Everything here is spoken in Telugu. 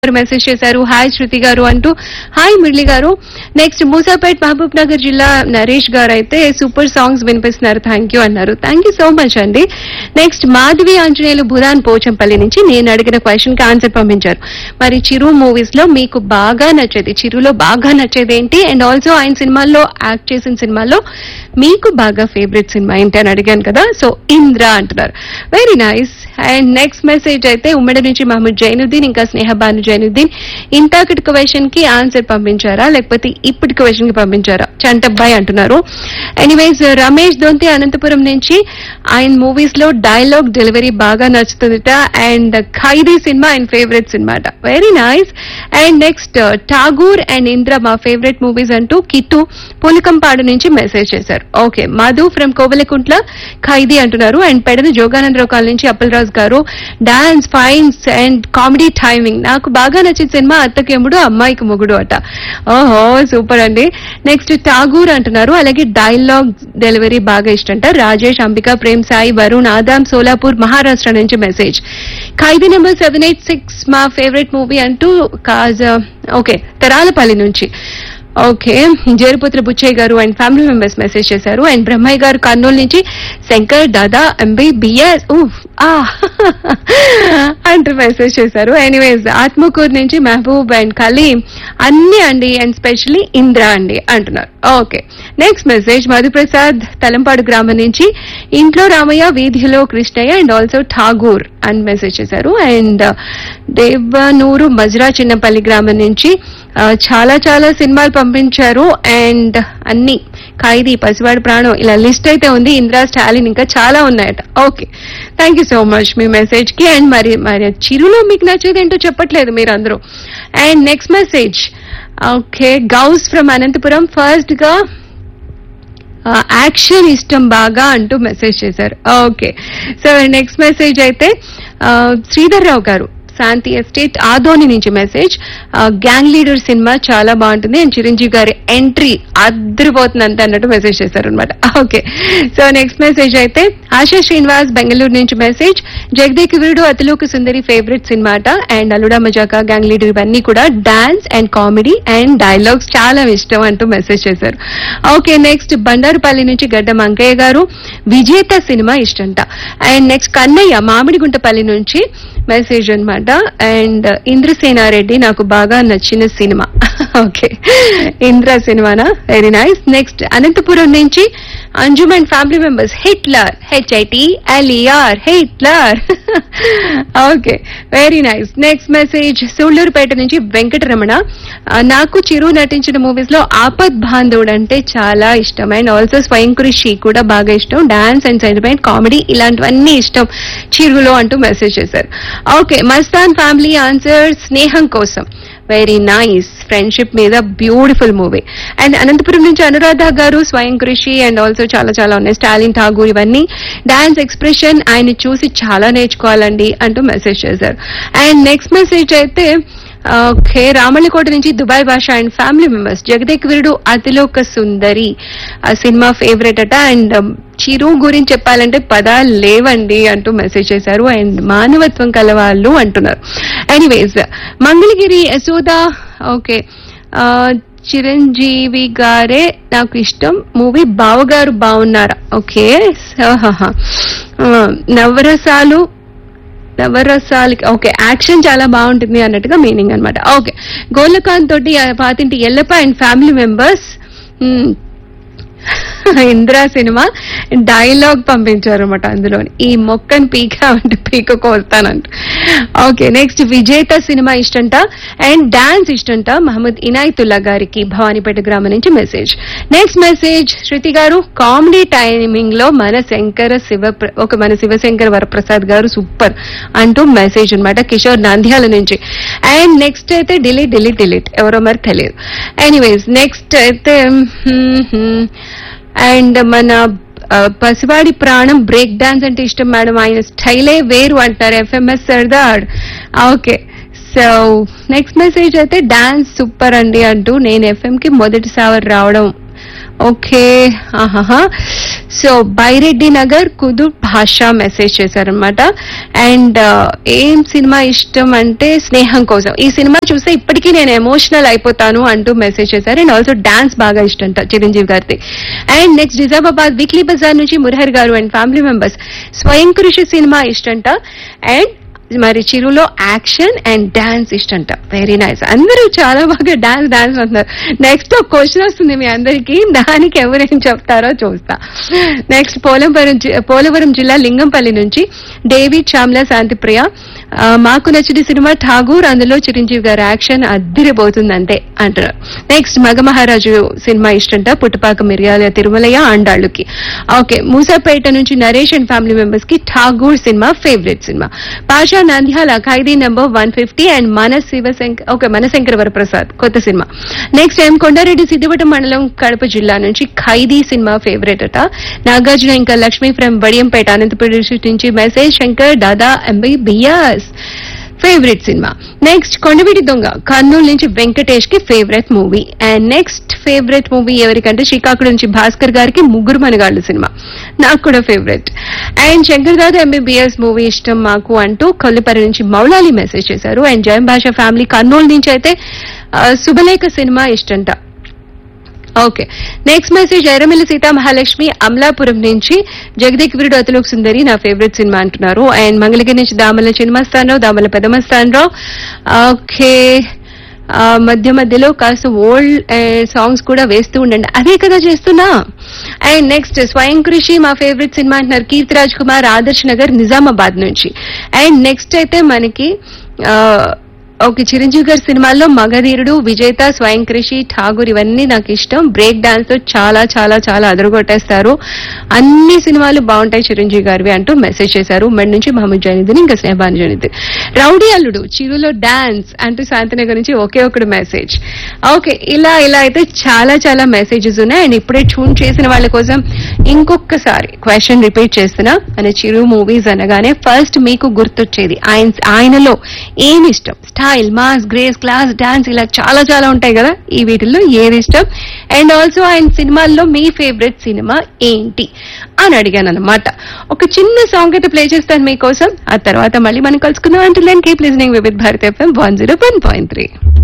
గారు మెసేజ్ చేశారు హాయ్ శృతి గారు అంటూ హాయ్ మురళి గారు నెక్స్ట్ మూసాపేట్ మహబూబ్ నగర్ జిల్లా నరేష్ గారు అయితే సూపర్ సాంగ్స్ వినిపిస్తున్నారు థ్యాంక్ యూ అన్నారు థ్యాంక్ యూ సో మచ్ అండి నెక్స్ట్ మాధవి ఆంజనేయులు బుధాన్ పోచంపల్లి నుంచి నేను అడిగిన క్వశ్చన్ కి ఆన్సర్ పంపించారు మరి చిరు మూవీస్ లో మీకు బాగా నచ్చేది చిరులో బాగా నచ్చేది ఏంటి అండ్ ఆల్సో ఆయన సినిమాల్లో యాక్ట్ చేసిన సినిమాల్లో మీకు బాగా ఫేవరెట్ సినిమా ఏంటి అని అడిగాను కదా సో ఇంద్ర అంటున్నారు very nice and next message అయితే ఉమ్మడి నుంచి మహమ్మద్ జైనుద్దీన్ ఇంకా స్నేహబాను జైనుద్దీన్ ఇంతకటి క్వశ్చన్ కి ఆన్సర్ పంపించారా లేకపోతే ఇప్పటి క్వశ్చన్ కి పంపించారా చంటబ్బాయి అంటున్నారు ఎనీవేస్ రమేష్ దొంతి అనంతపురం నుంచి ఆయన మూవీస్ లో డైలాగ్ డెలివరీ బాగా నచ్చుతుందిట అండ్ ఖైదీ సినిమా ఆయన ఫేవరెట్ సినిమా అట very nice and next Tagore and Indra మా ఫేవరెట్ మూవీస్ అంటూ కిట్టు పులికంపాడు నుంచి మెసేజ్ చేశారు ఓకే మధు ఫ్రమ్ కోవెలకుంట్ల ఖైదీ అంటున్నారు అండ్ పెడన జోగానందరావు కాల్ నుంచి అప్పలరాజు గారు dance fines and comedy timing నాకు బాగా నచ్చిన సినిమా అత్తకెముడు అమ్మాయికి మొగుడు అట ఓహో సూపర్ అండి నెక్స్ట్ ఠాగూర్ అంటున్నారు అలాగే డైలాగ్ డెలివరీ బాగా ఇష్టంట రాజేష్ అంబిక ప్రేమ్ సాయి వరుణ్ ఆదాం సోలాపూర్ మహారాష్ట్ర నుంచి message Khaidi number seven eight six మా ఫేవరెట్ మూవీ అంటూ కాజా ఓకే తెరాలపల్లి నుంచి ఓకే జేరుపుత్ర బుచ్చయ్య గారు అండ్ ఫ్యామిలీ మెంబర్స్ మెసేజ్ చేశారు అండ్ బ్రహ్మయ్య గారు కర్నూలు నుంచి శంకర్ దాదా ఎంబీ బిఎస్ అంటూ మెసేజ్ చేశారు ఎనీవేస్ ఆత్మకూరు నుంచి మహబూబ్ అండ్ కలీం అన్ని అండి అండ్ స్పెషల్లీ ఇంద్ర అండి అంటున్నారు okay next message Madhuprasad Talampadu గ్రామం నుంచి ఇంట్లో రామయ్య వీధిలో కృష్ణయ్య అండ్ ఆల్సో ఠాగూర్ అని మెసేజ్ చేశారు అండ్ దేవనూరు మజ్రా చిన్నపల్లి గ్రామం నుంచి ఆ, చాలా చాలా సినిమాలు పంపించారు అండ్ అన్ని ఖైదీ పసివాడి ప్రాణం ఇలా లిస్ట్ అయితే ఉంది ఇందిరా స్టాలిన్ ఇంకా చాలా ఉన్నాయట okay thank you so much మీ మెసేజ్ కి అండ్ మరి మరి చిరులో మీకు నచ్చేది ఏంటో చెప్పట్లేదు మీరు అందరూ and next message okay Gous from Anantapur first గా యాక్షన్ ఇష్టం బాగా అంటూ మెసేజ్ చేశారు ఓకే సో నెక్స్ట్ మెసేజ్ అయితే ఆ, శ్రీధర్ రావు గారు శాంతి ఎస్టేట్ ఆదోని నుంచి మెసేజ్ గ్యాంగ్ లీడర్ సినిమా చాలా బాగుంటుంది అండ్ చిరంజీవి గారి ఎంట్రీ అద్దరిపోతుంది అంత అన్నట్టు మెసేజ్ చేశారు అనమాట ఓకే సో నెక్స్ట్ మెసేజ్ అయితే ఆశా శ్రీనివాస్ బెంగళూరు నుంచి message Jagadek Veerudu Athiloka Sundari favourite cinema అట and Alluda Majaka gang leader ఇవన్నీ కూడా dance and comedy and dialogues చాలా ఇష్టం అంటూ మెసేజ్ చేశారు ఓకే నెక్స్ట్ బండారుపల్లి నుంచి గడ్డ మంకయ్య గారు విజేత సినిమా ఇష్టంట అండ్ నెక్స్ట్ కన్నయ్య మామిడిగుంటపల్లి నుంచి మెసేజ్ అన్నమాట అండ్ ఇంద్రసేనారెడ్డి నాకు బాగా నచ్చిన సినిమా ఓకే ఇంద్ర సినిమానా వెరీ నైస్ నెక్స్ట్ అనంతపురం నుంచి Anjuman family members Hitler H I T L E R Hitler okay very nice next message Sullurpeta నుంచి వెంకటరమణ ఆ, నాకు చిరు నటించిన మూవీస్ లో ఆపద్ బాంధవుడు అంటే చాలా ఇష్టం అండ్ ఆల్సో స్వయం కృషి కూడా బాగా ఇష్టం డాన్స్ అండ్ సెంటిమెంట్ కామెడీ ఇలాంటివన్నీ ఇష్టం చిరులో అంటూ మెసేజ్ చేశారు okay Mastan family answer Sneham Kosam very nice friendship మీద బ్యూటిఫుల్ మూవీ అండ్ అనంతపురం నుంచి అనురాధ గారు స్వయం కృషి అండ్ ఆల్సో చాలా చాలా ఉన్నాయి స్టాలిన్ ఠాగూర్ ఇవన్నీ డాన్స్ ఎక్స్ప్రెషన్ ఆయన చూసి చాలా నేర్చుకోవాలండి అంటూ మెసేజ్ చేశారు అండ్ నెక్స్ట్ మెసేజ్ అయితే ఓకే రామల్లకోట నుంచి Dubai Basha and family members Jagadek Veerudu Athiloka Sundari ఆ సినిమా ఫేవరెట్ అట అండ్ చిరు గురించి చెప్పాలంటే పదాలు లేవండి అంటూ మెసేజ్ చేశారు అండ్ మానవత్వం కలవాళ్ళు అంటున్నారు ఎనీవేస్ మంగళగిరి యశోద ఓకే ఆ, చిరంజీవి గారే నాకు ఇష్టం మూవీ బావగారు బాగున్నారా ఓకే ఆహాహా. ఆ, నవరసాలు నవరసాలకి ఓకే యాక్షన్ చాలా బాగుంటుంది అన్నట్టుగా మీనింగ్ అన్నమాట ఓకే గోలకాంత్ తోటి ఆ పాతింటి Yellappa and family members Indira cinema dialogue పంపించారు అనమాట అందులో ఈ మొక్కని పీక అంటే పీక కోస్తానంట ఓకే నెక్స్ట్ విజేత సినిమా ఇష్టంట అండ్ డాన్స్ ఇష్టంట మహమ్మద్ ఇనాయతుల్లా గారికి భవానీపేట గ్రామం నుంచి మెసేజ్ నెక్స్ట్ మెసేజ్ శృతి గారు కామెడీ టైమింగ్ లో మన శంకర శివ ఒక మన శివశంకర వరప్రసాద్ గారు సూపర్ అంటూ మెసేజ్ అన్నమాట కిషోర్ నంద్యాల నుంచి అండ్ నెక్స్ట్ అయితే డిలీట్ డిలీట్ డిలీట్ ఎవరో మరి తెలియదు ఎనీవేస్ నెక్స్ట్ అయితే అండ్ మన ఆ, పసివాడి ప్రాణం బ్రేక్ డాన్స్ అంటే ఇష్టం మేడం ఆయన స్టైలే వేరు అంటారు F M S Sardar okay so next message అయితే డాన్స్ సూపర్ అండి అంటూ నేను ఎఫ్ఎం కి మొదటిసారి రావడం ఓకే ఆహాహా సో బైరెడ్డి నగర్ కుదు భాష మెసేజ్ చేశారనమాట అండ్ ఏం సినిమా ఇష్టం అంటే స్నేహం కోసం ఈ సినిమా చూస్తే ఇప్పటికీ నేను ఎమోషనల్ అయిపోతాను అంటూ మెసేజ్ చేశారు అండ్ ఆల్సో డాన్స్ బాగా ఇష్టంట చిరంజీవి గారిది అండ్ నెక్స్ట్ నిజామాబాద్ వీక్లీ బజార్ నుంచి మురహర్ గారు అండ్ ఫ్యామిలీ మెంబర్స్ స్వయం కృషి సినిమా ఇష్టంట అండ్ మరి చిరులో యాక్షన్ అండ్ డాన్స్ ఇష్టంట వెరీ నైస్ అందరూ చాలా బాగా డాన్స్ డాన్స్ అంటున్నారు నెక్స్ట్ ఒక క్వశ్చన్ వస్తుంది మీ అందరికి దానికి ఎవరేం చెప్తారో చూస్తా నెక్స్ట్ పోలవరం జి- పోలవరం జిల్లా లింగంపల్లి నుంచి డేవిడ్ చామ్లా శాంతిప్రియ ఆ, మాకు నచ్చిన సినిమా ఠాగూర్ అందులో చిరంజీవి గారి యాక్షన్ అద్దిరిపోతుంది అంతే అంటారు నెక్స్ట్ మగమహారాజు సినిమా ఇష్టంట పుట్టుపాక మిర్యాల తిరుమలయ్య ఆండాళ్ళుకి ఓకే మూసాపేట నుంచి నరేష్ అండ్ ఫ్యామిలీ మెంబర్స్ కి Tagore cinema favourite cinema Pasha Nandyal Khaidi number one fifty and మన శివశంకర్ ఓకే మనశంకర వరప్రసాద్ కొత్త cinema next M Kondareddy Siddipet మండలం కడప జిల్లా నుంచి ఖైదీ సినిమా ఫేవరెట్ అట నాగార్జున ఇంకా లక్ష్మీ ఫ్రమ్ బడియంపేట అనంతపురం డిస్ట్రిక్ట్ నుంచి message Shankar Dada MBBS favourite cinema next Kondaveeti Donga Kurnool నుంచి వెంకటేష్ కి favourite movie and next favourite movie ఎవరికంటే శ్రీకాకుళం నుంచి భాస్కర్ గారికి ముగ్గురు మనగాళ్ళు సినిమా నాకు కూడా favourite and Shankar Dada MBBS movie ఇష్టం మాకు అంటూ కొల్లిపరి నుంచి మౌలాలి మెసేజ్ చేశారు అండ్ జయం భాష ఫ్యామిలీ కర్నూలు నుంచి అయితే ఆ, శుభలేఖ సినిమా ఇష్టంట okay next message Iramilli Seetha Mahalakshmi Amalapuram నుంచి జగదేక్ వీరుడు అతులోక్ సుందరి నా ఫేవరెట్ సినిమా అంటున్నారు అండ్ మంగళగిరి నుంచి దామల చిన్నమస్తానరావు దామల పెదమస్తానరావు ఓకే ఆ, మధ్య మధ్యలో కాస్త ఓల్డ్ సాంగ్స్ కూడా వేస్తూ ఉండండి అదే కదా చేస్తున్నా అండ్ నెక్స్ట్ స్వయం కృషి మా ఫేవరెట్ సినిమా అంటున్నారు కీర్తి రాజ్ కుమార్ ఆదర్శ్ నగర్ నిజామాబాద్ నుంచి అండ్ నెక్స్ట్ అయితే మనకి ఆ, ఓకే చిరంజీవి గారి సినిమాల్లో మగధీరుడు విజేత స్వయం కృషి ఠాగూర్ ఇవన్నీ నాకు ఇష్టం బ్రేక్ డాన్స్ తో చాలా చాలా చాలా అదరగొట్టేస్తారు అన్ని సినిమాలు బాగుంటాయి చిరంజీవి గారివి అంటూ మెసేజ్ చేశారు మెడ్ నుంచి మహమ్మద్ జైనుద్దీన్ ఇంకా స్నేహాన్ జైనుద్దీన్ రౌడీ అల్లుడు చిరులో డాన్స్ అంటూ శాంతినగర్ నుంచి ఒకే ఒకటి మెసేజ్ ఓకే ఇలా ఇలా అయితే చాలా చాలా మెసేజెస్ ఉన్నాయి అండ్ ఇప్పుడే ట్యూన్ చేసిన వాళ్ళ కోసం ఇంకొకసారి క్వశ్చన్ రిపీట్ చేస్తున్నా మన చిరు మూవీస్ అనగానే ఫస్ట్ మీకు గుర్తొచ్చేది ఆయన ఆయనలో ఏమి ఇష్టం style mass grace class dance ఇలా చాలా చాలా ఉంటాయి కదా ఈ వీటిల్లో ఏది ఇష్టం అండ్ ఆల్సో ఆయన సినిమాల్లో మీ ఫేవరెట్ సినిమా ఏంటి అని అడిగాను అనమాట ఒక చిన్న సాంగ్ అయితే ప్లే చేస్తాను మీకోసం ఆ తర్వాత మళ్ళీ మనం కలుసుకుందాం అంటే keep listening with Bharat FM one zero one point three